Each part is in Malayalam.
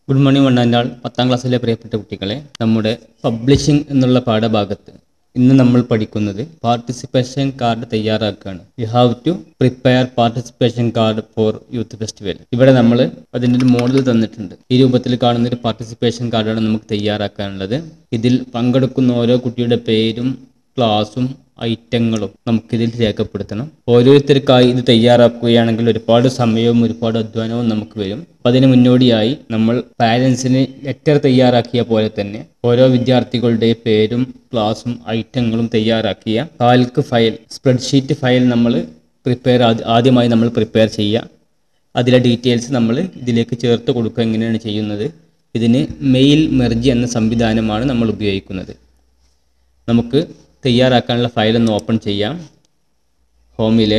ഗുഡ് മോർണിംഗ് വണ്ണാൻ്റാൾ പത്താം ക്ലാസ്സിലെ പ്രിയപ്പെട്ട കുട്ടികളെ നമ്മുടെ പബ്ലിഷിംഗ് എന്നുള്ള പാഠഭാഗത്ത് ഇന്ന് നമ്മൾ പഠിക്കുന്നത് പാർട്ടിസിപ്പേഷൻ കാർഡ് തയ്യാറാക്കുകയാണ് you have to prepare participation card for youth festival ഇവിടെ നമ്മൾ അതിൻ്റെ ഒരു മോഡൽ തന്നിട്ടുണ്ട് ഈ രൂപത്തിൽ കാണുന്ന ഒരു പാർട്ടിസിപ്പേഷൻ കാർഡാണ് നമുക്ക് തയ്യാറാക്കാനുള്ളത് ഇതിൽ പങ്കെടുക്കുന്ന ഓരോ കുട്ടിയുടെ പേരും ക്ലാസും ഐറ്റങ്ങളും നമുക്കിതിൽ രേഖപ്പെടുത്തണം ഓരോരുത്തർക്കായി ഇത് തയ്യാറാക്കുകയാണെങ്കിൽ ഒരുപാട് സമയവും ഒരുപാട് അധ്വാനവും നമുക്ക് വരും അപ്പം അതിന് മുന്നോടിയായി നമ്മൾ പാരൻസിന് ലെറ്റർ തയ്യാറാക്കിയ പോലെ തന്നെ ഓരോ വിദ്യാർത്ഥികളുടെ പേരും ക്ലാസും ഐറ്റങ്ങളും തയ്യാറാക്കിയ കാൽക്ക് ഫയൽ സ്പ്രെഡ്ഷീറ്റ് ഫയൽ നമ്മൾ പ്രിപ്പയർ ആദ്യമായി നമ്മൾ പ്രിപ്പയർ ചെയ്യുക അതിലെ ഡീറ്റെയിൽസ് നമ്മൾ ഇതിലേക്ക് ചേർത്ത് കൊടുക്കുക എങ്ങനെയാണ് ചെയ്യുന്നത് ഇതിന് മെയിൽ മെർജി എന്ന സംവിധാനമാണ് നമ്മൾ ഉപയോഗിക്കുന്നത് നമുക്ക് തയ്യാറാക്കാനുള്ള ഫയൽ ഒന്ന് ഓപ്പൺ ചെയ്യാം ഹോമിലെ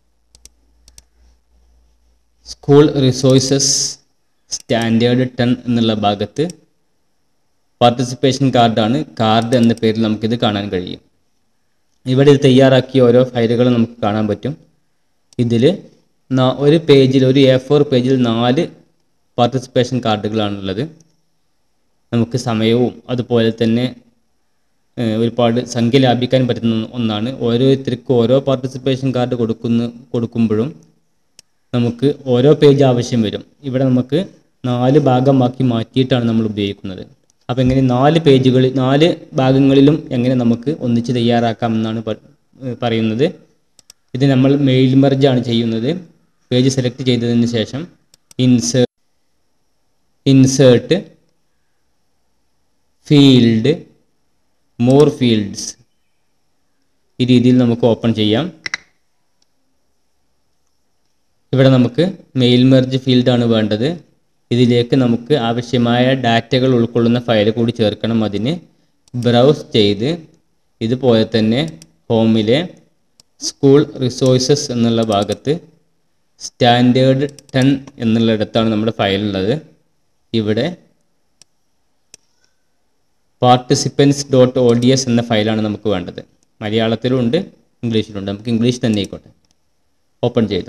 സ്കൂൾ റിസോഴ്സസ് സ്റ്റാൻഡേർഡ് ടെൻ എന്നുള്ള ഭാഗത്ത് പാർട്ടിസിപ്പേഷൻ കാർഡാണ് കാർഡ് എന്ന പേരിൽ നമുക്കിത് കാണാൻ കഴിയും ഇവിടെ ഇത് തയ്യാറാക്കിയ ഓരോ ഫയലുകളും നമുക്ക് കാണാൻ പറ്റും ഇതിൽ ഒരു പേജിൽ ഒരു എ ഫോർ പേജിൽ നാല് പാർട്ടിസിപ്പേഷൻ കാർഡുകളാണുള്ളത് നമുക്ക് സമയവും അതുപോലെ തന്നെ ഏഹ്, ഒരുപാട് സംഖ്യ ലാഭിക്കാൻ പറ്റുന്ന ഒന്നാണ് ഓരോരുത്തർക്കും ഓരോ പാർട്ടിസിപ്പേഷൻ കാർഡ് കൊടുക്കുന്ന കൊടുക്കുമ്പോഴും നമുക്ക് ഓരോ പേജ് ആവശ്യം വരും ഇവിടെ നമുക്ക് നാല് ഭാഗമാക്കി മാറ്റിയിട്ടാണ് നമ്മൾ ഉപയോഗിക്കുന്നത് അപ്പോൾ എങ്ങനെ നാല് പേജുകൾ നാല് ഭാഗങ്ങളിലും എങ്ങനെ നമുക്ക് ഒന്നിച്ച് തയ്യാറാക്കാമെന്നാണ് പ- ഏഹ് പറയുന്നത് ഇത് നമ്മൾ മെയിൽ മെർജാണ് ചെയ്യുന്നത് പേജ് സെലക്ട് ചെയ്തതിന് ശേഷം insert insert field more fields ഈ രീതിയിൽ നമുക്ക് ഓപ്പൺ ചെയ്യാം ഇവിടെ നമുക്ക് മെയിൽ മെർജ് ഫീൽഡാണ് വേണ്ടത് ഇതിലേക്ക് നമുക്ക് ആവശ്യമായ ഡാറ്റകൾ ഉൾക്കൊള്ളുന്ന ഫയൽ കൂടി ചേർക്കണം അതിന് ബ്രൗസ് ചെയ്ത് ഇതുപോലെ തന്നെ ഹോമിലെ സ്കൂൾ റിസോഴ്സസ് എന്നുള്ള ഭാഗത്ത് സ്റ്റാൻഡേർഡ് ടെൻ എന്നുള്ളിടത്താണ് നമ്മുടെ ഫയൽ ഉള്ളത് ഇവിടെ participants dot O D S എന്ന ഫയലാണ് നമുക്ക് വേണ്ടത് മലയാളത്തിലും ഉണ്ട് ഇംഗ്ലീഷിലും ഉണ്ട് നമുക്ക് ഇംഗ്ലീഷ് തന്നെ ആയിക്കോട്ടെ ഓപ്പൺ ചെയ്തു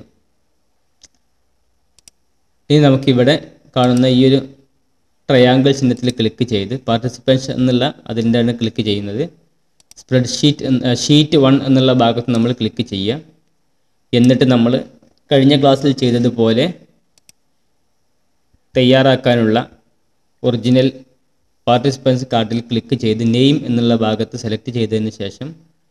ഇനി നമുക്കിവിടെ കാണുന്ന ഈ ഒരു ട്രയാങ്കിൾ ചിഹ്നത്തിൽ ക്ലിക്ക് ചെയ്ത് പാർട്ടിസിപ്പൻസ് എന്നുള്ള അതിൻ്റെയാണ് ക്ലിക്ക് ചെയ്യുന്നത് സ്പ്രെഡ് ഷീറ്റ് ഷീറ്റ് വൺ എന്നുള്ള ഭാഗത്ത് നമ്മൾ ക്ലിക്ക് ചെയ്യുക എന്നിട്ട് നമ്മൾ കഴിഞ്ഞ ക്ലാസ്സിൽ ചെയ്തതുപോലെ തയ്യാറാക്കാനുള്ള ഒറിജിനൽ പാർട്ടിസിപ്പൻസ് കാർഡിൽ ക്ലിക്ക് ചെയ്ത് നെയിം എന്നുള്ള ഭാഗത്ത് സെലക്ട് ചെയ്തതിന് ശേഷം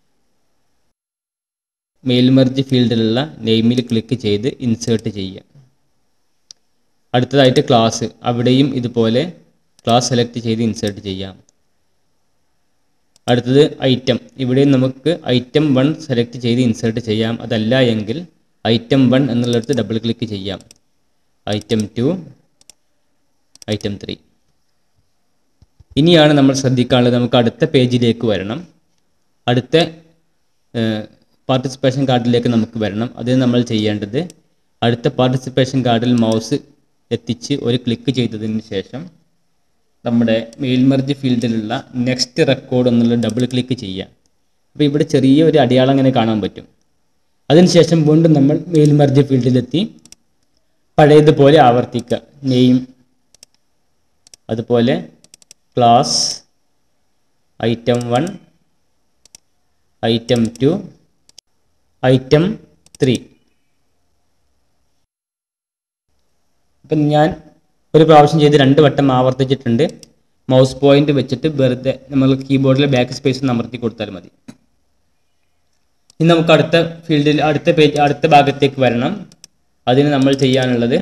മെയിൽ മെർജ് ഫീൽഡിലുള്ള നെയിമിൽ ക്ലിക്ക് ചെയ്ത് ഇൻസേർട്ട് ചെയ്യുക അടുത്തതായിട്ട് ക്ലാസ് അവിടെയും ഇതുപോലെ ക്ലാസ് സെലക്ട് ചെയ്ത് ഇൻസേർട്ട് ചെയ്യാം അടുത്തത് ഐറ്റം ഇവിടെയും നമുക്ക് ഐറ്റം വൺ സെലക്ട് ചെയ്ത് ഇൻസേർട്ട് ചെയ്യാം അതല്ല എങ്കിൽ ഐറ്റം വൺ എന്നുള്ളിടത്ത് ഡബിൾ ക്ലിക്ക് ചെയ്യാം ഐറ്റം ടു ഐറ്റം ത്രീ ഇനിയാണ് നമ്മൾ ശ്രദ്ധിക്കാനുള്ളത് നമുക്ക് അടുത്ത പേജിലേക്ക് വരണം അടുത്ത പാർട്ടിസിപ്പേഷൻ കാർഡിലേക്ക് നമുക്ക് വരണം അതിന് നമ്മൾ ചെയ്യേണ്ടത് അടുത്ത പാർട്ടിസിപ്പേഷൻ കാർഡിൽ മൗസ് എത്തിച്ച് ഒരു ക്ലിക്ക് ചെയ്തതിന് ശേഷം നമ്മുടെ മെയിൽ മെർജ് ഫീൽഡിലുള്ള നെക്സ്റ്റ് റെക്കോർഡ് എന്നുള്ള ഡബിൾ ക്ലിക്ക് ചെയ്യുക അപ്പോൾ ഇവിടെ ചെറിയ ഒരു അടയാളം അങ്ങനെ കാണാൻ പറ്റും അതിനുശേഷം വീണ്ടും നമ്മൾ മെയിൽ മെർജ് ഫീൽഡിലെത്തി പഴയതുപോലെ ആവർത്തിക്കുക നെയിം അതുപോലെ class item one item two item three ഇപ്പം ഞാൻ ഒരു പ്രാവശ്യം ചെയ്ത് രണ്ട് വട്ടം ആവർത്തിച്ചിട്ടുണ്ട് മൗസ് പോയിന്റ് വെച്ചിട്ട് വെറുതെ നമ്മൾ കീബോർഡിലെ ബാക്ക് സ്പേസ് അമർത്തി കൊടുത്താൽ മതി ഇനി നമുക്ക് അടുത്ത ഫീൽഡിൽ അടുത്ത പേജ് അടുത്ത ഭാഗത്തേക്ക് വരണം അതിന് നമ്മൾ ചെയ്യാനുള്ളത്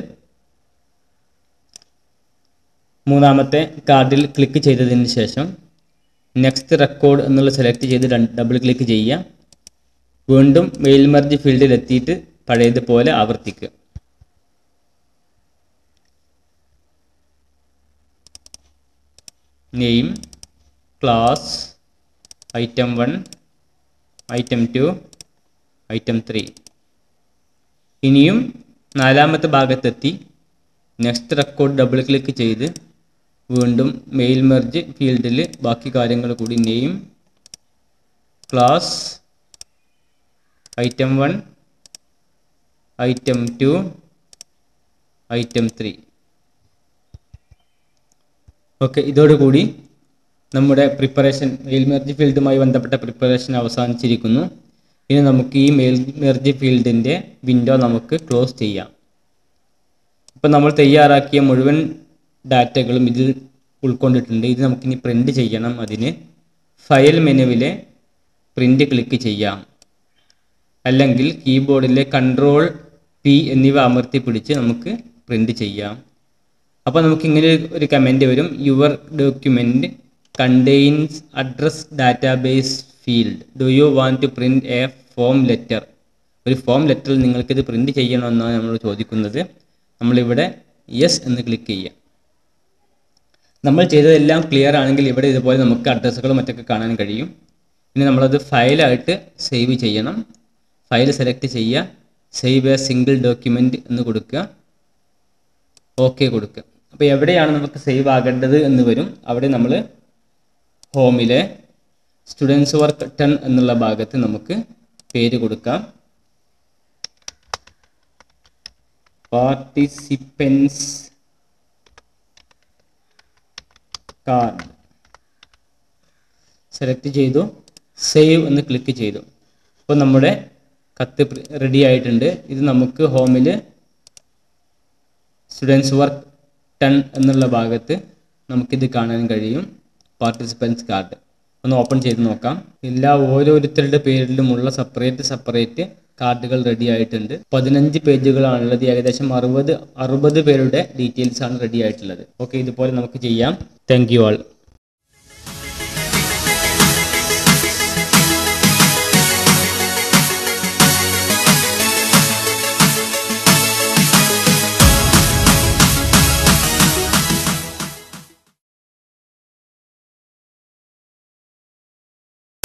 മൂന്നാമത്തെ കാർഡിൽ ക്ലിക്ക് ചെയ്തതിന് ശേഷം നെക്സ്റ്റ് റെക്കോർഡ് എന്നുള്ള സെലക്ട് ചെയ്ത് ഡബിൾ ക്ലിക്ക് ചെയ്യുക വീണ്ടും മെയിൽ മെർജ് ഫീൽഡിൽ എത്തിയിട്ട് പഴയതുപോലെ ആവർത്തിക്കുക name class item one item two item three ഇനിയും നാലാമത്തെ ഭാഗത്തെത്തി നെക്സ്റ്റ് റെക്കോർഡ് ഡബിൾ ക്ലിക്ക് ചെയ്ത് വീണ്ടും മെയിൽ മെർജ് ഫീൽഡിൽ ബാക്കി കാര്യങ്ങൾ കൂടി name class item one item two item three okay ഇതോടുകൂടി നമ്മുടെ പ്രിപ്പറേഷൻ മെയിൽ മെർജ് ഫീൽഡുമായി ബന്ധപ്പെട്ട പ്രിപ്പറേഷൻ അവസാനിച്ചിരിക്കുന്നു ഇനി നമുക്ക് ഈ മെയിൽ മെർജ് ഫീൽഡിൻ്റെ വിൻഡോ നമുക്ക് ക്ലോസ് ചെയ്യാം ഇപ്പം നമ്മൾ തയ്യാറാക്കിയ മുഴുവൻ ഡാറ്റകളും ഇതിൽ ഉൾക്കൊണ്ടിട്ടുണ്ട് ഇത് നമുക്കിനി പ്രിൻ്റ് ചെയ്യണം അതിന് ഫയൽ മെനുവിലെ പ്രിൻ്റ് ക്ലിക്ക് ചെയ്യാം അല്ലെങ്കിൽ കീബോർഡിലെ കൺട്രോൾ പി എന്നിവ അമർത്തി പിടിച്ച് നമുക്ക് പ്രിൻ്റ് ചെയ്യാം അപ്പോൾ നമുക്ക് ഇങ്ങനെ ഒരു കമൻറ്റ് വരും your document contains address database field do you want to print a form letter ഒരു ഫോം ലെറ്ററിൽ നിങ്ങൾക്കിത് പ്രിൻറ്റ് ചെയ്യണമെന്നാണ് നമ്മൾ ചോദിക്കുന്നത് നമ്മളിവിടെ യെസ് എന്ന് ക്ലിക്ക് ചെയ്യാം നമ്മൾ ചെയ്തതെല്ലാം ക്ലിയർ ആണെങ്കിൽ ഇവിടെ ഇതുപോലെ നമുക്ക് അഡ്രസ്സുകളും മറ്റൊക്കെ കാണാൻ കഴിയും ഇനി നമ്മളത് ഫയലായിട്ട് സേവ് ചെയ്യണം ഫയൽ സെലക്ട് ചെയ്യുക സേവ് എ സിംഗിൾ ഡോക്യുമെൻ്റ് എന്ന് കൊടുക്കുക ഓക്കെ കൊടുക്കുക അപ്പോൾ എവിടെയാണ് നമുക്ക് സേവ് ആകേണ്ടത് എന്ന് വരും അവിടെ നമ്മൾ ഹോമിലെ സ്റ്റുഡൻസ് വർക്ക് ടെൻ എന്നുള്ള ഭാഗത്ത് നമുക്ക് പേര് കൊടുക്കാം പാർട്ടിസിപ്പൻസ് കാർഡ് സെലക്ട് ചെയ്തു സേവ് എന്ന് ക്ലിക്ക് ചെയ്തു അപ്പോൾ നമ്മുടെ കത്ത് റെഡി ആയിട്ടുണ്ട് ഇത് നമുക്ക് ഹോമിൽ സ്റ്റുഡൻസ് വർക്ക് ടെൻ എന്നുള്ള ഭാഗത്ത് നമുക്കിത് കാണാൻ കഴിയും പാർട്ടിസിപ്പൻസ് കാർഡ് ഒന്ന് ഓപ്പൺ ചെയ്ത് നോക്കാം എല്ലാ ഓരോരുത്തരുടെ പേരിലുമുള്ള സെപ്പറേറ്റ് സെപ്പറേറ്റ് കാർഡുകൾ റെഡി ആയിട്ടുണ്ട് പതിനഞ്ച് പേജുകളാണുള്ളത് ഏകദേശം അറുപത് അറുപത് പേരുടെ ഡീറ്റെയിൽസ് ആണ് റെഡി ആയിട്ടുള്ളത് ഓക്കെ ഇതുപോലെ നമുക്ക് ചെയ്യാം താങ്ക് യു ആൾ